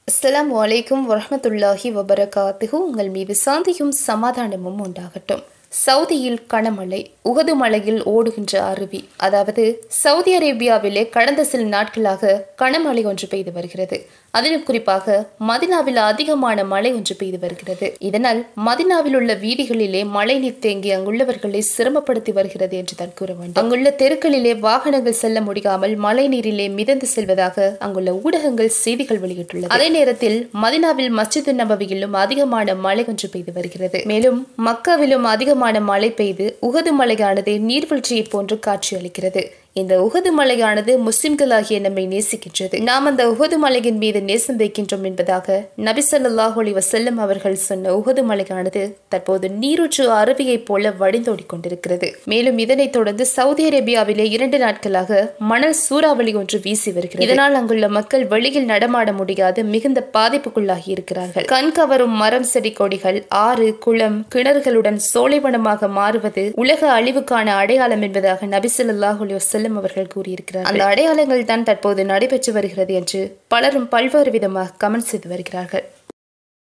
அஸ்ஸலாமு அலைக்கும் வரஹ்மத்துல்லாஹி வபரகாத்துஹு உங்கள் மீது சாந்தியும் சமாதானமும் உண்டாகட்டும் சவுதியில் கனமழை உகது மலையில் ஓடுகின்ற அருவி அதாவது சவுதி அரேபியாவிலே கடந்த சில நாட்களாக கனமழை ஒன்று பெய்து வருகிறது அதிலும் குறிப்பாக மதினாவில் அதிகமான மழை ஒன்று பெய்து வருகிறது இதனால் மதினாவில் உள்ள வீதிகளிலே மழை நீர் தேங்கி அங்குள்ளவர்களை சிரமப்படுத்தி வருகிறது என்று தான் கூற வேண்டும் அங்குள்ள தெருக்களிலே வாகனங்கள் செல்ல முடியாமல் மழை நீரிலே மிதந்து செல்வதாக அங்குள்ள ஊடகங்கள் செய்திகள் வெளியிட்டுள்ளது அதே நேரத்தில் மதினாவில் மஸ்ஜித் நபவியிலும் அதிகமான மழை ஒன்று பெய்து வருகிறது மேலும் மக்காவிலும் அதிகமான மழை பெய்து உகது மலையானது நீர்வீழ்ச்சியை போன்று காட்சியளிக்கிறது இந்த உகது மலையானது முஸ்லிம்களாகிய நம்மை நேசிக்கின்றது நாம் அந்த உகது மலையின் மீது நேசம் வைக்கின்றோம் என்பதாக நபி ஸல்லல்லாஹு அலைஹி வஸல்லம் அவர்கள் சொன்ன உகது மலையானது தற்போது நீரூற்று அருவியைப் போல வடிந்தோடிக் கொண்டிருக்கிறது மேலும் இதனைத் தொடர்ந்து சவுதி அரேபியாவிலே இரண்டு நாட்களாக மணல் சூறாவளி ஒன்று வீசி வருகிறது இதனால் அங்குள்ள மக்கள் வெளியில் நடமாட முடியாது மிகுந்த பாதிப்புக்குள்ளாகி இருக்கிறார்கள் கண் கவரும் மரம் செடி கொடிகள் ஆறு குளம் கிணறுகளுடன் சோலைவனமாக மாறுவது உலக அழிவுக்கான அடையாளம் என்பதாக நபி ஸல்லல்லாஹு அலைஹி வஸல்லம் செல்லும் அவர்கள் கூறியிருக்கிறார் அந்த அடையாளங்கள் தான் தற்போது நடைபெற்று வருகிறது என்று பலரும் பல்வேறு விதமாக கமெண்ட் செய்து வருகிறார்கள்